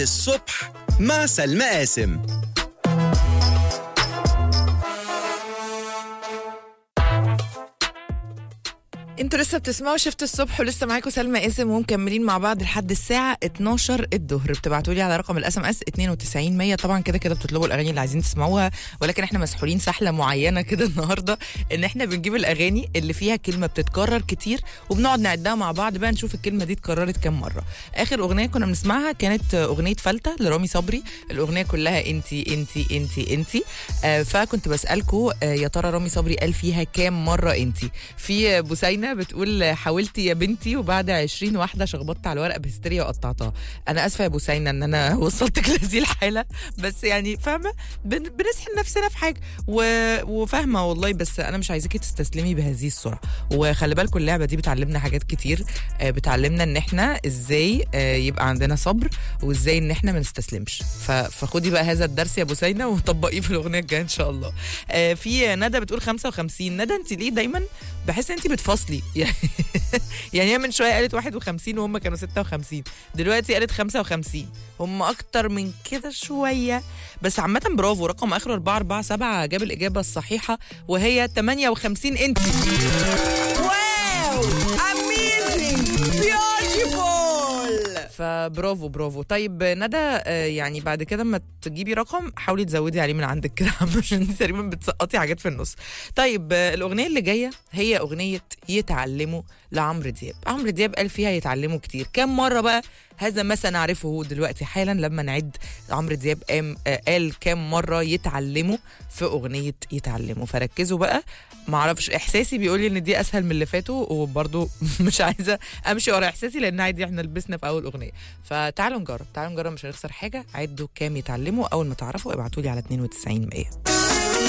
الصبح مع سلمى قاسم انتوا لسه بتسمعوا شفت الصبح ولسه معاكم سلمى قاسم ومكملين مع بعض لحد الساعه 12 الظهر بتبعتوا لي على رقم الاس ام اس 92 100 طبعا كده كده بتطلبوا الاغاني اللي عايزين تسمعوها ولكن احنا مسحولين سحله معينه كده النهارده ان احنا بنجيب الاغاني اللي فيها كلمه بتتكرر كتير وبنقعد نعدها مع بعض بقى نشوف الكلمه دي اتكررت كام مره اخر اغنيه كنا بنسمعها كانت اغنيه فلتة لرامي صبري الاغنيه كلها انتي انتي انتي انتي آه فكنت بسالكم آه يا ترى رامي صبري قال فيها كام مره انتي في بوسينه بتقول حاولتي يا بنتي وبعد 20 واحده شخبطت على الورق بهستيريا وقطعتها انا اسفه يا بوسينه ان انا وصلتك لهذه الحاله بس يعني فاهمه بن بنسحل نفسنا في حاجه و... وفاهمه والله بس انا مش عايزاكي تستسلمي بهذه السرعه وخلي بالكم اللعبه دي بتعلمنا حاجات كتير آه، بتعلمنا ان احنا ازاي آه، يبقى عندنا صبر وازاي ان احنا ما نستسلمش ف... فخدي بقى هذا الدرس يا بوسينه وطبقيه في الاغنيه الجايه ان شاء الله آه، في ندى بتقول 55 ندى انت ليه دايما بحس ان انت بتفصلي يعني يعني هي من شويه قالت 51 وهم كانوا 56 دلوقتي قالت 55 هم اكتر من كده شويه بس عامه برافو رقم اخره 447 جاب الاجابه الصحيحه وهي 58 انت واو اميزنج بيوتيفول فبرافو برافو طيب ندى آه، يعني بعد كده ما تجيبي رقم حاولي تزودي عليه من عندك كده عشان انت تقريبا بتسقطي حاجات في النص طيب آه، الاغنيه اللي جايه هي اغنيه يتعلموا لعمرو دياب عمرو دياب قال فيها يتعلموا كتير كم مره بقى هذا ما سنعرفه دلوقتي حالا لما نعد عمرو دياب قام آه، قال كام مره يتعلموا في اغنيه يتعلموا فركزوا بقى ما اعرفش احساسي بيقول لي ان دي اسهل من اللي فاتوا وبرضه مش عايزه امشي ورا احساسي لان عادي احنا لبسنا في اول اغنيه فتعالوا نجرب تعالوا نجرب مش هنخسر حاجه عدوا كام يتعلموا اول ما تعرفوا ابعتوا لي على 92 100